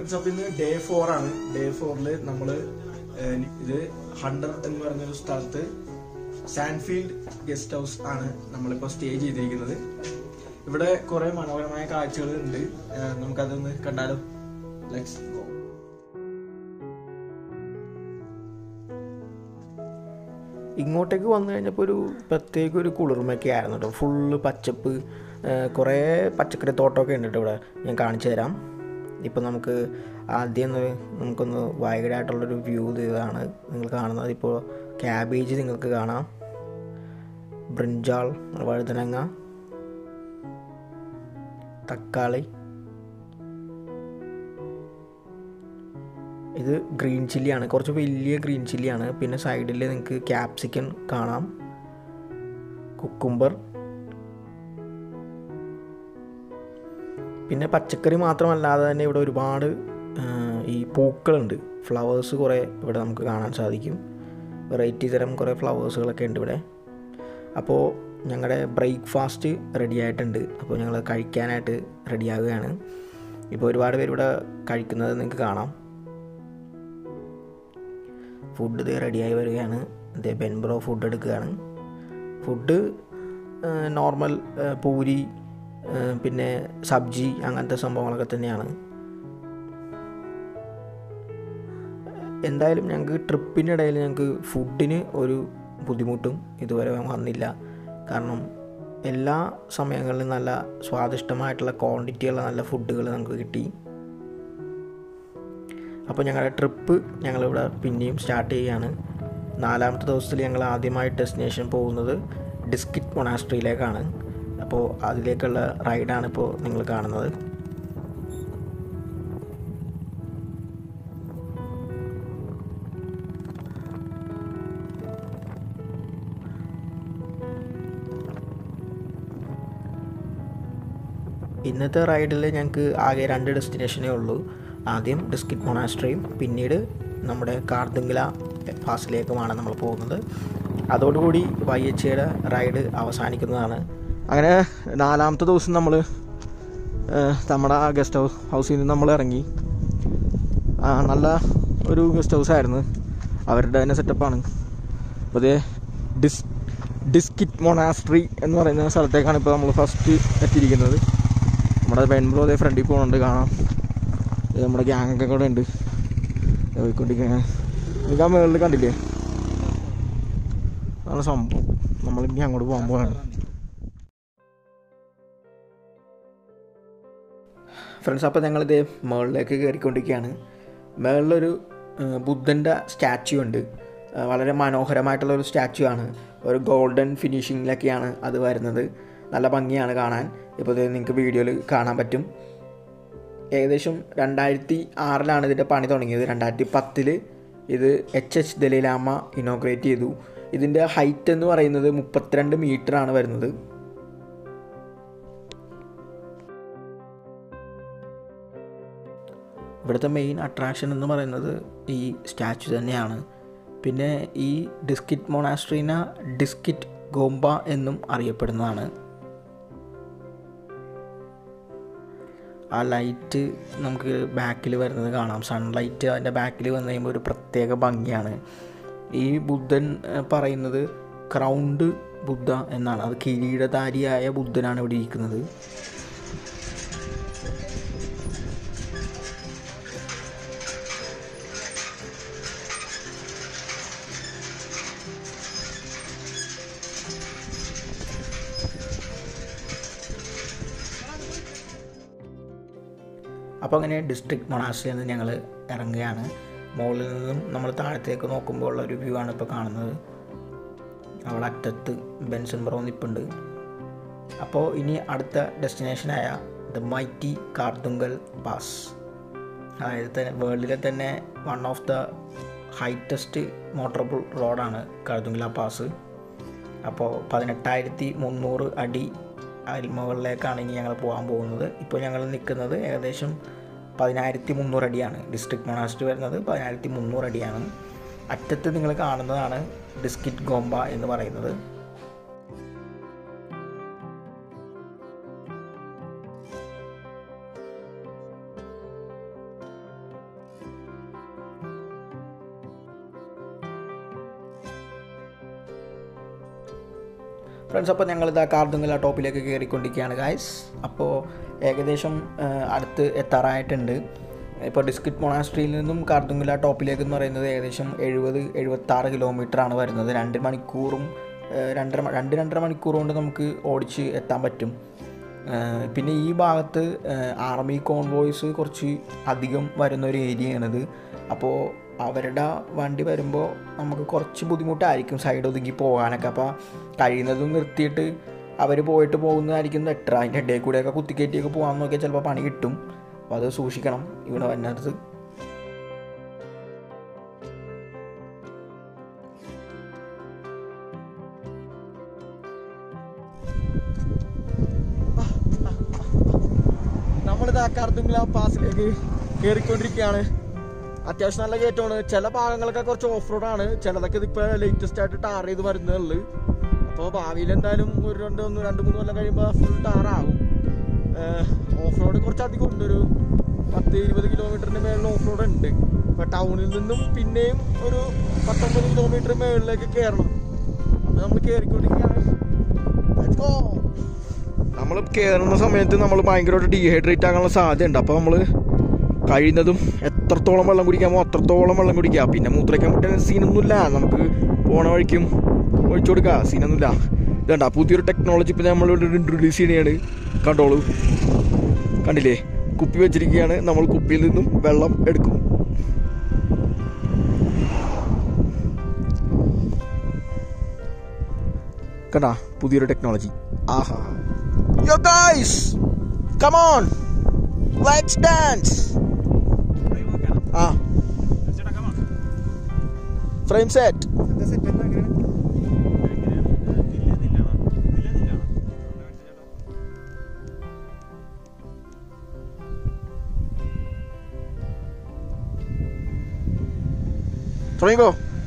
Friends അപ്പൊ ഇന്ന് day four ആണ് ഡേ ഫോറില് നമ്മള് ഏഹ്, ഇത് ഹണ്ടർ എന്ന് പറഞ്ഞൊരു സ്ഥലത്ത് സാൻഫീൽഡ് ഗസ്റ്റ് ഹൗസ് ആണ് നമ്മളിപ്പോ സ്റ്റേ ചെയ്തിരിക്കുന്നത് ഇവിടെ കുറെ മനോഹരമായ കാഴ്ചകൾ ഉണ്ട് ഏഹ്, നമുക്കതൊന്ന് കണ്ടാലോ ലെറ്റ്സ് ഗോ ഇങ്ങോട്ടേക്ക് വന്നു കഴിഞ്ഞപ്പോൾ ഒരു പ്രത്യേക ഒരു കുളിർമയൊക്കെ ആയിരുന്നു കേട്ടോ ഫുള്ള് പച്ചപ്പ് ഏഹ് കുറേ പച്ചക്കറി തോട്ടമൊക്കെ ഉണ്ട് കേട്ടോ ഇവിടെ ഞാൻ കാണിച്ചു തരാം ഇപ്പം നമുക്ക് ആദ്യം ഒന്ന് നമുക്കൊന്ന് വൈഡായിട്ടുള്ളൊരു വ്യൂ ഇതാണ് നിങ്ങൾ കാണുന്നത് ഇപ്പോൾ ക്യാബേജ് നിങ്ങൾക്ക് കാണാം ബ്രിഞ്ചാൾ വഴുതനങ്ങ തക്കാളി ഇത് ഗ്രീൻ ചില്ലിയാണ് കുറച്ച് വലിയ ഗ്രീൻ ചില്ലിയാണ് പിന്നെ സൈഡിൽ നിങ്ങൾക്ക് ക്യാപ്സിക്കൻ കാണാം കുക്കുംബർ പിന്നെ പച്ചക്കറി മാത്രമല്ലാതെ തന്നെ ഇവിടെ ഒരുപാട് ആ, ഈ പൂക്കളുണ്ട് ഫ്ലവേഴ്സ് കുറേ ഇവിടെ നമുക്ക് കാണാൻ സാധിക്കും വെറൈറ്റി തരം കുറേ ഫ്ലവേഴ്സുകളൊക്കെ ഉണ്ട് ഇവിടെ അപ്പോൾ ഞങ്ങളുടെ ബ്രേക്ക്ഫാസ്റ്റ് റെഡി ആയിട്ടുണ്ട് അപ്പോൾ ഞങ്ങൾ കഴിക്കാനായിട്ട് റെഡിയാവുകയാണ് ഇപ്പോൾ ഒരുപാട് പേര് ഇവിടെ കഴിക്കുന്നത് നിങ്ങൾക്ക് കാണാം ഫുഡ് ഇത് റെഡിയായി വരികയാണ് ഇത് ബെൻബ്രോ ഫുഡ് എടുക്കുകയാണ് ഫുഡ് നോർമൽ പൂരി ആ, പിന്നെ സബ്ജി അങ്ങനത്തെ സംഭവങ്ങളൊക്കെ തന്നെയാണ് എന്തായാലും ഞങ്ങൾക്ക് ട്രിപ്പിൻ്റെ ഇടയിൽ ഞങ്ങൾക്ക് ഫുഡിന് ഒരു ബുദ്ധിമുട്ടും ഇതുവരെ വന്നില്ല കാരണം എല്ലാ സമയങ്ങളിലും നല്ല സ്വാദിഷ്ടമായിട്ടുള്ള ക്വാണ്ടിറ്റിയുള്ള നല്ല ഫുഡുകൾ നമുക്ക് കിട്ടി അപ്പോൾ ഞങ്ങളുടെ ട്രിപ്പ് ഞങ്ങളിവിടെ പിന്നെയും സ്റ്റാർട്ട് ചെയ്യുകയാണ് നാലാമത്തെ ദിവസത്തിൽ ഞങ്ങൾ ആദ്യമായി ഡെസ്റ്റിനേഷൻ പോകുന്നത് ഡിസ്കിറ്റ് മൊണാസ്ട്രിയിലേക്കാണ് അപ്പോൾ അതിലേക്കുള്ള റൈഡാണ് ഇപ്പോൾ നിങ്ങൾ കാണുന്നത് ഇന്നത്തെ റൈഡിൽ ഞങ്ങൾക്ക് ആകെ രണ്ട് ഡെസ്റ്റിനേഷനേ ഉള്ളൂ ആദ്യം ഡിസ്കിറ്റ് മൊണാസ്ട്രിയും പിന്നീട് നമ്മുടെ കാർദുങ്കല ഫാസിലേക്കുമാണ് നമ്മൾ പോകുന്നത് അതോടുകൂടി വൈ എച്ച് എയുടെ റൈഡ് അവസാനിക്കുന്നതാണ് അങ്ങനെ നാലാമത്തെ ദിവസം നമ്മൾ നമ്മുടെ ആ ഗസ്റ്റ് ഹൗസ് ഹൗസിൽ നിന്ന് നമ്മൾ ഇറങ്ങി ആ, നല്ല ഒരു ഗസ്റ്റ് ഹൗസ് ആയിരുന്നു അവരുടെ തന്നെ സെറ്റപ്പാണ് അപ്പോൾ അതേ ഡിസ് ഡിസ്കിറ്റ് മൊണാസ്ട്രി എന്ന് പറയുന്ന സ്ഥലത്തേക്കാണ് ഇപ്പോൾ നമ്മൾ ഫസ്റ്റ് എത്തിയിരിക്കുന്നത് നമ്മുടെ പെൺബ്രോ അതേ ഫ്രണ്ടിൽ പോകുന്നുണ്ട് കാണാം ഇത് നമ്മുടെ ഗ്യാങ്ങൊക്കെ കൂടെ ഉണ്ട് ദേ പോയിക്കൊണ്ടിരിക്കുക നിങ്ങൾക്ക് ആ മുകളിൽ കണ്ടില്ലേ അതാണ് സംഭവം നമ്മളിനി അങ്ങോട്ട് പോകാൻ പോവാണ് ഫ്രണ്ട്സ് അപ്പോൾ ഞങ്ങളിത് മുകളിലേക്ക് കയറിക്കൊണ്ടിരിക്കുകയാണ് മുകളിലൊരു ബുദ്ധൻ്റെ സ്റ്റാച്യു ഉണ്ട് ആ, വളരെ മനോഹരമായിട്ടുള്ള ഒരു സ്റ്റാച്യു ആണ് ഒരു ഗോൾഡൻ ഫിനിഷിങ്ങിലൊക്കെയാണ് അത് വരുന്നത് നല്ല ഭംഗിയാണ് കാണാൻ ഇപ്പോൾ ഇത് നിങ്ങൾക്ക് വീഡിയോയിൽ കാണാൻ പറ്റും ഏകദേശം രണ്ടായിരത്തി ആറിലാണ് ഇതിൻ്റെ പണി തുടങ്ങിയത് രണ്ടായിരത്തി പത്തിൽ ഇത് എച്ച് എച്ച് ദലൈലാമ ഇനോഗ്രേറ്റ് ചെയ്തു ഇതിൻ്റെ ഹൈറ്റ് എന്ന് പറയുന്നത് മുപ്പത്തിരണ്ട് മീറ്റർ ആണ് വരുന്നത് ഇവിടുത്തെ മെയിൻ അട്രാക്ഷൻ എന്ന് പറയുന്നത് ഈ സ്റ്റാച്ചു തന്നെയാണ് പിന്നെ ഈ ഡിസ്കിറ്റ് മൊണാസ്ട്രീന ഡിസ്കിറ്റ് ഗോംബ എന്നും അറിയപ്പെടുന്നതാണ് ആ ലൈറ്റ് നമുക്ക് ബാക്കിൽ വരുന്നത് കാണാം സൺലൈറ്റ് അതിൻ്റെ ബാക്കിൽ വന്നു കഴിയുമ്പോൾ ഒരു പ്രത്യേക ഭംഗിയാണ് ഈ ബുദ്ധൻ ഏഹ്, പറയുന്നത് ക്രൗണ്ട് ബുദ്ധ എന്നാണ് അത് കിരീടധാരിയായ ബുദ്ധനാണ് ഇവിടെ ഇരിക്കുന്നത് അപ്പോൾ അങ്ങനെ ഡിസ്ട്രിക്ട് മൊണാസ്ട്രിയിൽ നിന്ന് ഞങ്ങൾ ഇറങ്ങുകയാണ് മുകളിൽ നിന്നും നമ്മൾ താഴത്തേക്ക് നോക്കുമ്പോൾ ഉള്ള ഒരു വ്യൂ ആണ് ഇപ്പോൾ കാണുന്നത് അവിടെ അറ്റത്ത് ബെൻസൺ ബ്രോ നിപ്പുണ്ട് അപ്പോൾ ഇനി അടുത്ത ഡെസ്റ്റിനേഷനായ ദ മൈറ്റി കാർത്തുങ്കൽ പാസ് അതായത് തന്നെ വേൾഡിലെ തന്നെ one of the highest motorable റോഡാണ് കാർത്തുങ്കല പാസ് അപ്പോൾ പതിനെട്ടായിരത്തി മുന്നൂറ് അടി അതിൽ മുകളിലേക്കാണ് ഇനി ഞങ്ങൾ പോകാൻ പോകുന്നത് ഇപ്പോൾ ഞങ്ങൾ നിൽക്കുന്നത് ഏകദേശം പതിനായിരത്തി മുന്നൂറ് അടിയാണ് ഡിസ്ട്രിക്ട് മൊണാസ്ട്രി വരുന്നത് പതിനായിരത്തി മുന്നൂറ് അടിയാണ് അറ്റത്ത് നിങ്ങൾ കാണുന്നതാണ് ഡിസ്കിറ്റ് ഗോംബ എന്ന് പറയുന്നത് ഫ്രണ്ട്സ് അപ്പോൾ ഞങ്ങളിതാ കാർദുങ്കല ടോപ്പിലേക്ക് കയറിക്കൊണ്ടിരിക്കുകയാണ് ഗായ്സ് അപ്പോൾ ഏകദേശം ആ, അടുത്ത് എത്താറായിട്ടുണ്ട് ഇപ്പോൾ ഡിസ്കിറ്റ് മൊണാസ്ട്രിയിൽ നിന്നും കാർദുങ്കല ടോപ്പിലേക്ക് എന്ന് പറയുന്നത് ഏകദേശം എഴുപത് എഴുപത്താറ് കിലോമീറ്ററാണ് വരുന്നത് രണ്ട് മണിക്കൂറും ആ, രണ്ടര മ- രണ്ട് രണ്ടര മണിക്കൂർ കൊണ്ട് നമുക്ക് ഓടിച്ച് എത്താൻ പറ്റും ആ, പിന്നെ ഈ ഭാഗത്ത് ആർമി കോൺവോയ്സ് കുറച്ച് അധികം വരുന്ന ഒരു ഏരിയയാണിത് അപ്പോൾ അവരുടെ വണ്ടി വരുമ്പോൾ നമുക്ക് കുറച്ച് ബുദ്ധിമുട്ടായിരിക്കും സൈഡ് ഒതുങ്ങി പോകാനൊക്കെ അപ്പോൾ കഴിയുന്നതും നിർത്തിയിട്ട് അവർ പോയിട്ട് പോകുന്നതായിരിക്കും ബെറ്റർ അതിൻ്റെ ഇടയിൽ കൂടെയൊക്കെ കുത്തിക്കയറ്റിയൊക്കെ പോകാൻ നോക്കിയാൽ ചിലപ്പോൾ പണി കിട്ടും അപ്പോൾ അത് സൂക്ഷിക്കണം ഇവിടെ വന്നത് നമ്മളിത് കാർത്തുങ്കല പാസിലേക്ക് കയറിക്കൊണ്ടിരിക്കുകയാണ് അത്യാവശ്യം നല്ല കയറ്റമാണ് ചില ഭാഗങ്ങളൊക്കെ കുറച്ച് ഓഫ് റോഡാണ് ചിലതൊക്കെ ഇതിപ്പോൾ ലേറ്റസ്റ്റ് ആയിട്ട് ടാർ ചെയ്ത് വരുന്നേ ഉള്ളു അപ്പോൾ ഭാവിയിൽ എന്തായാലും ഒരു രണ്ട് ഒന്ന് രണ്ട് മൂന്ന് കൊല്ലം കഴിയുമ്പോൾ ഫുൾ ടാറാകും ഓഫ് റോഡ് കുറച്ച് അധികം ഉണ്ട് ഒരു പത്ത് ഇരുപത് കിലോമീറ്ററിന് മേളിൽ ഓഫ് റോഡ് ഉണ്ട് ഇപ്പോൾ ടൗണിൽ നിന്നും പിന്നെയും ഒരു പത്തൊമ്പത് കിലോമീറ്റർ മേളിലേക്ക് കയറണം അപ്പോൾ നമ്മൾ കയറിക്കൊണ്ടിരിക്കുകയാണ് Let's go. നമ്മൾ കയറുന്ന സമയത്ത് നമ്മൾ ഭയങ്കരമായിട്ട് ഡീഹൈഡ്രേറ്റ് ആകാനുള്ള സാധ്യതയുണ്ട് അപ്പോൾ നമ്മൾ കഴിയുന്നതും എത്രത്തോളം വെള്ളം കുടിക്കാമോ അത്രത്തോളം വെള്ളം കുടിക്കുക പിന്നെ മൂത്രയ്ക്കാൻ പറ്റുന്ന സീനൊന്നുമില്ല നമുക്ക് പോണ വഴിക്കും ഒഴിച്ചു കൊടുക്കുക സീനൊന്നുമില്ല ഇതണ്ട പുതിയൊരു ടെക്നോളജി ഇപ്പം നമ്മളിവിടെ ഇൻട്രൊഡ്യൂസ് ചെയ്യണതാണ് കണ്ടോളൂ കണ്ടില്ലേ കുപ്പി വെച്ചിരിക്കുകയാണ് നമ്മൾ കുപ്പിയിൽ നിന്നും വെള്ളം എടുക്കും കണ്ടാ പുതിയൊരു ടെക്നോളജി ആഹാ yo guys come on let's dance ആ ഫ്രെയിം സെറ്റ് തുടങ്ങിക്കോ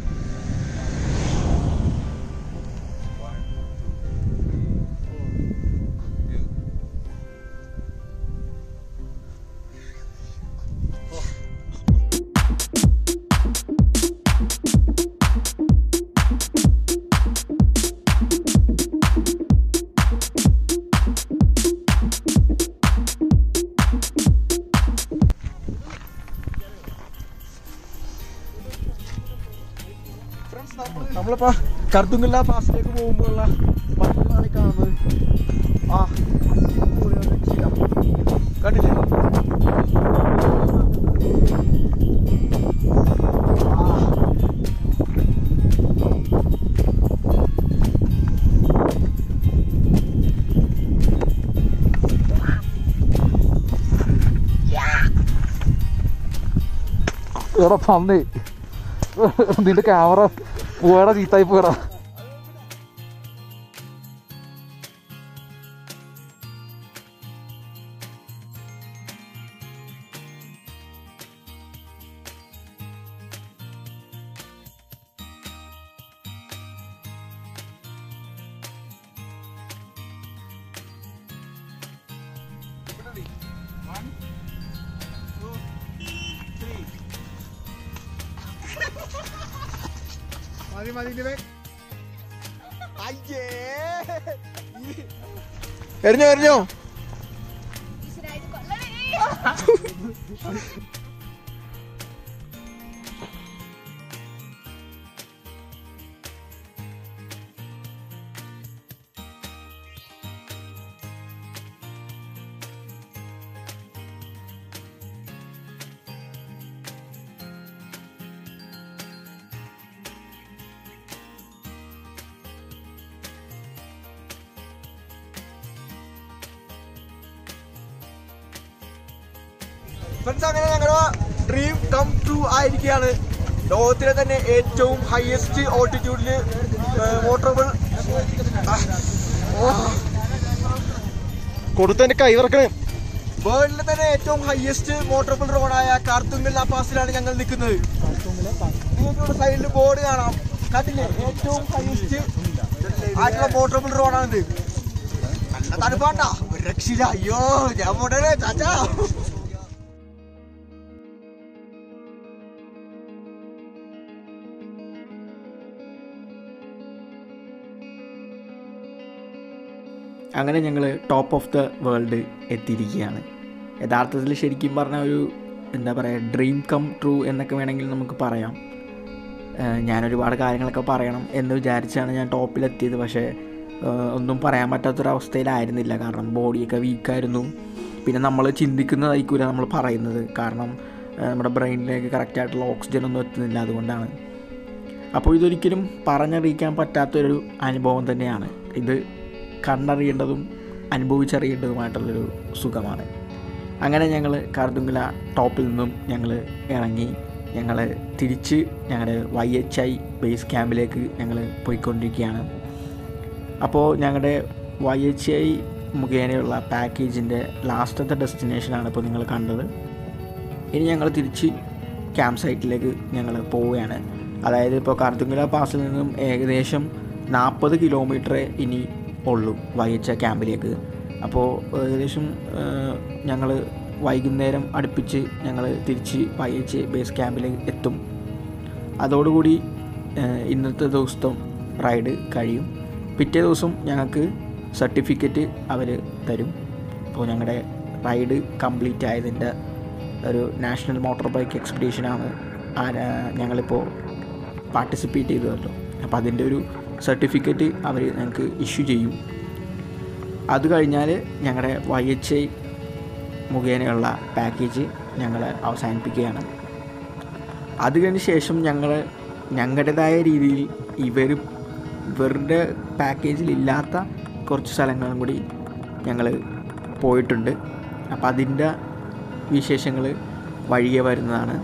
നമ്മളിപ്പോ കർത്തുങ്കല്ല പാസിലേക്ക് പോകുമ്പോഴുള്ള പട്ടികളാണ് ഈ കാണുന്നത് ആ അടിപൊളിയാണ് രക്ഷയില്ല. കണ്ടില്ലേ ആ. എടാ പന്നി നിന്റെ ക്യാമറ പോയടാ ചീത്തായി പോയടാ എറിഞ്ഞോ എറിഞ്ഞോ ഫ്രണ്ട്സ് അങ്ങനെ ഞങ്ങളുടെ ഡ്രീം കം ട്രൂ ആയിരിക്കുകയാണ് ലോകത്തിലെ തന്നെ ഏറ്റവും ഹയസ്റ്റ് ഓൾട്ടിറ്റ്യൂഡിൽ മോട്ടോറബിൾ കൊടുത്തതിന്റെ കൈ വിറക്കണേ വേൾഡിലെ തന്നെ ഏറ്റവും ഹയസ്റ്റ് മോട്ടോറബിൾ റോഡായ കാർത്തുങ്കൽ പാസിലാണ് ഞങ്ങൾ നിൽക്കുന്നത് നിങ്ങൾക്ക് സൈഡിൽ ബോർഡ് കാണാം കണ്ടില്ലേ ഏറ്റവും ഹയസ്റ്റ് ആയിട്ടുള്ള മോട്ടോറബിൾ റോഡാണിത് നല്ല തണുപ്പാട്ടാ ഒരു രക്ഷയില്ല അയ്യോ ഞാൻ പോട്ടെ ചാച്ചാ അങ്ങനെ ഞങ്ങൾ ടോപ്പ് ഓഫ് ദ വേൾഡ് എത്തിയിരിക്കുകയാണ് യഥാർത്ഥത്തിൽ ശരിക്കും പറഞ്ഞ ഒരു എന്താ പറയുക ഡ്രീം കം ട്രൂ എന്നൊക്കെ വേണമെങ്കിൽ നമുക്ക് പറയാം ഏഹ് ഞാൻ ഒരുപാട് കാര്യങ്ങളൊക്കെ പറയണം എന്ന് വിചാരിച്ചാണ് ഞാൻ ടോപ്പിലെത്തിയത് പക്ഷേ ഏഹ് ഒന്നും പറയാൻ പറ്റാത്തൊരവസ്ഥയിലായിരുന്നില്ല കാരണം ബോഡിയൊക്കെ വീക്കായിരുന്നു പിന്നെ നമ്മൾ ചിന്തിക്കുന്നതായിരിക്കില്ല നമ്മൾ പറയുന്നത് കാരണം ഏഹ് നമ്മുടെ ബ്രെയിനിലേക്ക് കറക്റ്റായിട്ടുള്ള ഓക്സിജൻ ഒന്നും എത്തുന്നില്ല അതുകൊണ്ടാണ് അപ്പോൾ ഇതൊരിക്കലും പറഞ്ഞറിയിക്കാൻ പറ്റാത്തൊരു അനുഭവം തന്നെയാണ് ഇത് കണ്ടറിയേണ്ടതും അനുഭവിച്ചറിയേണ്ടതുമായിട്ടുള്ളൊരു സുഖമാണ് അങ്ങനെ ഞങ്ങൾ കാർദുങ്കല ടോപ്പിൽ നിന്നും ഞങ്ങൾ ഇറങ്ങി ഞങ്ങൾ തിരിച്ച് ഞങ്ങളുടെ വൈ എച്ച് ഐ ബേസ് ക്യാമ്പിലേക്ക് ഞങ്ങൾ പോയിക്കൊണ്ടിരിക്കുകയാണ് അപ്പോൾ ഞങ്ങളുടെ വൈ എച്ച് ഐ മുഖേനയുള്ള പാക്കേജിൻ്റെ ലാസ്റ്റത്തെ ഡെസ്റ്റിനേഷനാണ് ഇപ്പോൾ നിങ്ങൾ കണ്ടത് ഇനി ഞങ്ങൾ തിരിച്ച് ക്യാമ്പ് സൈറ്റിലേക്ക് ഞങ്ങൾ പോവുകയാണ് അതായത് ഇപ്പോൾ കാർത്തുങ്കല പാസിൽ നിന്നും ഏകദേശം നാൽപ്പത് കിലോമീറ്റർ ഇനി ഉള്ളൂ വൈ എച്ച് ഐ ക്യാമ്പിലേക്ക് അപ്പോൾ ഏകദേശം ഞങ്ങൾ വൈകുന്നേരം അടുപ്പിച്ച് ഞങ്ങൾ തിരിച്ച് വൈ എച്ച് ബേസ് ക്യാമ്പിലേക്ക് എത്തും അതോടുകൂടി ഏഹ്, ഇന്നത്തെ ദിവസത്തെ റൈഡ് കഴിയും പിറ്റേ ദിവസം ഞങ്ങൾക്ക് സർട്ടിഫിക്കറ്റ് അവർ തരും അപ്പോൾ ഞങ്ങളുടെ റൈഡ് കംപ്ലീറ്റ് ആയതിൻ്റെ ഒരു നാഷണൽ മോട്ടോർ ബൈക്ക് എക്സ്പെഡീഷനാണ് ആരാ- ഞങ്ങളിപ്പോൾ പാർട്ടിസിപ്പേറ്റ് ചെയ്തതല്ലോ അപ്പോൾ അതിൻ്റെ ഒരു സർട്ടിഫിക്കറ്റ് അവർ ഞങ്ങൾക്ക് ഇഷ്യൂ ചെയ്യും അത് കഴിഞ്ഞാൽ ഞങ്ങളുടെ വൈ എച്ച് ഐ മുഖേനയുള്ള പാക്കേജ് ഞങ്ങൾ അവസാനിപ്പിക്കുകയാണ് അത് കഴിഞ്ഞ ശേഷം ഞങ്ങൾ ഞങ്ങളുടേതായ രീതിയിൽ ഇവർ ഇവരുടെ പാക്കേജിലില്ലാത്ത കുറച്ച് സ്ഥലങ്ങളും കൂടി ഞങ്ങൾ പോയിട്ടുണ്ട് അപ്പോൾ അതിൻ്റെ വിശേഷങ്ങൾ വഴിയെ വരുന്നതാണ്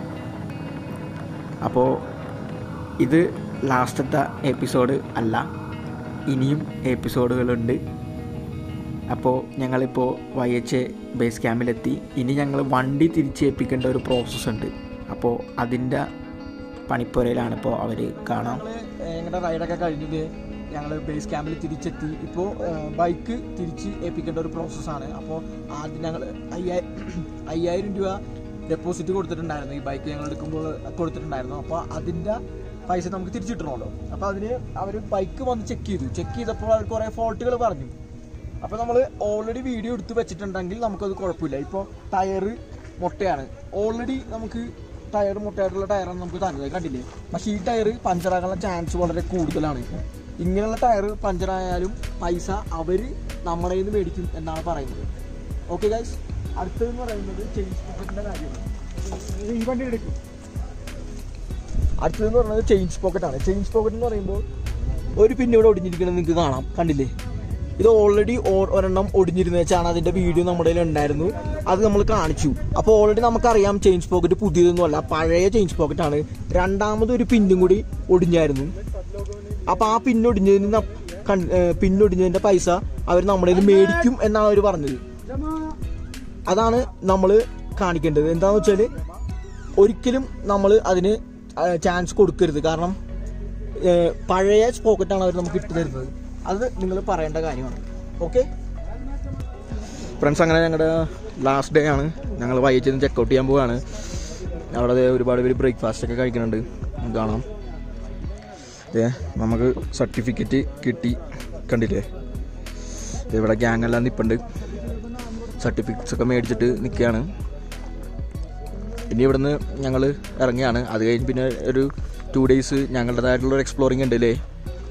അപ്പോൾ ഇത് ലാസ്റ്റത്തെ എപ്പിസോഡ് അല്ല ഇനിയും എപ്പിസോഡുകളുണ്ട് അപ്പോൾ ഞങ്ങളിപ്പോൾ വൈ എച്ച് ബേസ് ക്യാമ്പിലെത്തി ഇനി ഞങ്ങൾ വണ്ടി തിരിച്ചേൽപ്പിക്കേണ്ട ഒരു പ്രോസസ്സ് ഉണ്ട് അപ്പോൾ അതിൻ്റെ പണിപ്പുരയിലാണ് ഇപ്പോൾ അവർ കാണാം ഞങ്ങളുടെ റൈഡൊക്കെ കഴിഞ്ഞത് ഞങ്ങൾ ബേസ് ക്യാമ്പിൽ തിരിച്ചെത്തി ഇപ്പോൾ ബൈക്ക് തിരിച്ച് ഏൽപ്പിക്കേണ്ട ഒരു പ്രോസസ്സാണ് അപ്പോൾ ആദ്യം ഞങ്ങൾ അയ്യായിരം അയ്യായിരം രൂപ ഡെപ്പോസിറ്റ് കൊടുത്തിട്ടുണ്ടായിരുന്നു ഈ ബൈക്ക് ഞങ്ങൾ എടുക്കുമ്പോൾ കൊടുത്തിട്ടുണ്ടായിരുന്നു അപ്പോൾ അതിൻ്റെ പൈസ നമുക്ക് തിരിച്ചിട്ടണമല്ലോ അപ്പോൾ അതിന് അവർ ബൈക്ക് വന്ന് ചെക്ക് ചെയ്തു ചെക്ക് ചെയ്തപ്പോൾ അവർ കുറേ ഫോൾട്ടുകൾ പറഞ്ഞു അപ്പോൾ നമ്മൾ ഓൾറെഡി വീഡിയോ എടുത്ത് വെച്ചിട്ടുണ്ടെങ്കിൽ നമുക്കത് കുഴപ്പമില്ല ഇപ്പോൾ ടയറ് മുട്ടയാണ് ഓൾറെഡി നമുക്ക് ടയർ മുട്ടയായിട്ടുള്ള ടയറാണ് നമുക്ക് തന്നത് കണ്ടില്ലേ പക്ഷേ ഈ ടയർ പഞ്ചറാകാനുള്ള ചാൻസ് വളരെ കൂടുതലാണ് ഇങ്ങനെയുള്ള ടയർ പഞ്ചറായാലും പൈസ അവർ നമ്മുടെ കയ്യിൽ നിന്ന് മേടിക്കും എന്നാണ് പറയുന്നത് ഓക്കെ ഗൈസ് അടുത്തതെന്ന് പറയുന്നത് ചെയിൻ പോക്കറ്റിൻ്റെ കാര്യമാണ് ഈ വണ്ടി എടുക്കും അടുത്തതെന്ന് പറയുന്നത് ചെയിൻസ് പോക്കറ്റ് ആണ് ചെയിൻസ് പോക്കറ്റ് എന്ന് പറയുമ്പോൾ ഒരു പിന്നെ ഇവിടെ ഒടിഞ്ഞിരിക്കുന്നത് നിങ്ങൾക്ക് കാണാം കണ്ടില്ലേ ഇത് ഓൾറെഡി ഒരെണ്ണം ഒടിഞ്ഞിരുന്ന വെച്ചാണ് അതിന്റെ വീഡിയോ നമ്മുടെ കയ്യിൽ ഉണ്ടായിരുന്നു അത് നമ്മൾ കാണിച്ചു അപ്പോൾ ഓൾറെഡി നമുക്കറിയാം ചെയിൻസ് പോക്കറ്റ് പുതിയതൊന്നും അല്ല പഴയ ചെയിൻസ് പോക്കറ്റ് ആണ് രണ്ടാമത് ഒരു പിന്നും കൂടി ഒടിഞ്ഞായിരുന്നു അപ്പോൾ ആ പിന്നൊടിഞ്ഞതിന് ന- കൺ- ഏർ പിന്നൊടിഞ്ഞതിന്റെ പൈസ അവർ നമ്മുടെ കയ്യിൽ മേടിക്കും എന്നാണ് അവർ പറഞ്ഞത് അതാണ് നമ്മൾ കാണിക്കേണ്ടത് എന്താന്ന് വെച്ചാൽ ഒരിക്കലും നമ്മൾ അതിന് ചാൻസ് കൊടുക്കരുത് കാരണം ഏർ പഴയ പോക്കറ്റാണ് അവർ നമുക്ക് ഇട്ട് തരുന്നത് അത് നിങ്ങൾ പറയേണ്ട കാര്യമാണ് ഓക്കെ ഫ്രണ്ട്സ് അങ്ങനെ ഞങ്ങളുടെ ലാസ്റ്റ് ഡേ ആണ് ഞങ്ങൾ വൈകിട്ട് ചെക്കൗട്ട് ചെയ്യാൻ പോവുകയാണ് അവിടെ ദേ ഒരുപാട് പേര് ബ്രേക്ക്ഫാസ്റ്റ് ഒക്കെ കഴിക്കുന്നുണ്ട് നമുക്ക് കാണാം ദേ നമുക്ക് സർട്ടിഫിക്കറ്റ് കിട്ടി കണ്ടില്ലേ ദേ ഇവിടെ ഗ്യാങ് എല്ലാം നിൽപ്പുണ്ട് സർട്ടിഫിക്കറ്റ്സ് ഒക്കെ മേടിച്ചിട്ട് നിൽക്കുകയാണ് ഇനി ഇവിടുന്ന് ഞങ്ങൾ ഇറങ്ങിയാണ് അത് കഴിഞ്ഞ് പിന്നെ ഒരു ടു ഡേയ്സ് ഞങ്ങളുടേതായിട്ടുള്ള ഒരു എക്സ്പ്ലോറിങ് ഉണ്ട് അല്ലേ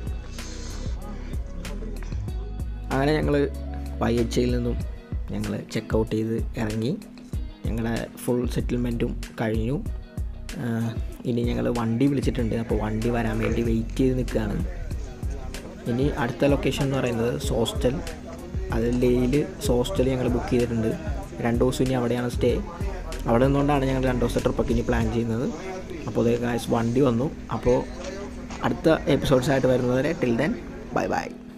അങ്ങനെ ഞങ്ങൾ വൈ എച്ച് ഐയിൽ നിന്നും ഞങ്ങൾ ചെക്ക് ഔട്ട് ചെയ്ത് ഇറങ്ങി ഞങ്ങളുടെ ഫുൾ സെറ്റിൽമെൻറ്റും കഴിഞ്ഞു ആഹ് ഇനി ഞങ്ങൾ വണ്ടി വിളിച്ചിട്ടുണ്ട് അപ്പോൾ വണ്ടി വരാൻ വേണ്ടി വെയിറ്റ് ചെയ്ത് നിൽക്കുകയാണ് ഇനി അടുത്ത ലൊക്കേഷൻ എന്ന് പറയുന്നത് സോസ്റ്റൽ അത് ലേയിൽ സോസ്റ്റൽ ഞങ്ങൾ ബുക്ക് ചെയ്തിട്ടുണ്ട് രണ്ട് ദിവസം ഇനി അവിടെയാണ് സ്റ്റേ അവിടെ നിന്നുകൊണ്ടാണ് ഞങ്ങൾ രണ്ട് ദിവസത്തെ ട്രിപ്പൊക്കെ ഇനി പ്ലാൻ ചെയ്യുന്നത് അപ്പോൾ അതേ ഗായ്സ് വണ്ടി വന്നു അപ്പോൾ അടുത്ത എപ്പിസോഡ്സ് ആയിട്ട് വരുന്നവരെ ടിൽ ദെൻ ബൈ ബൈ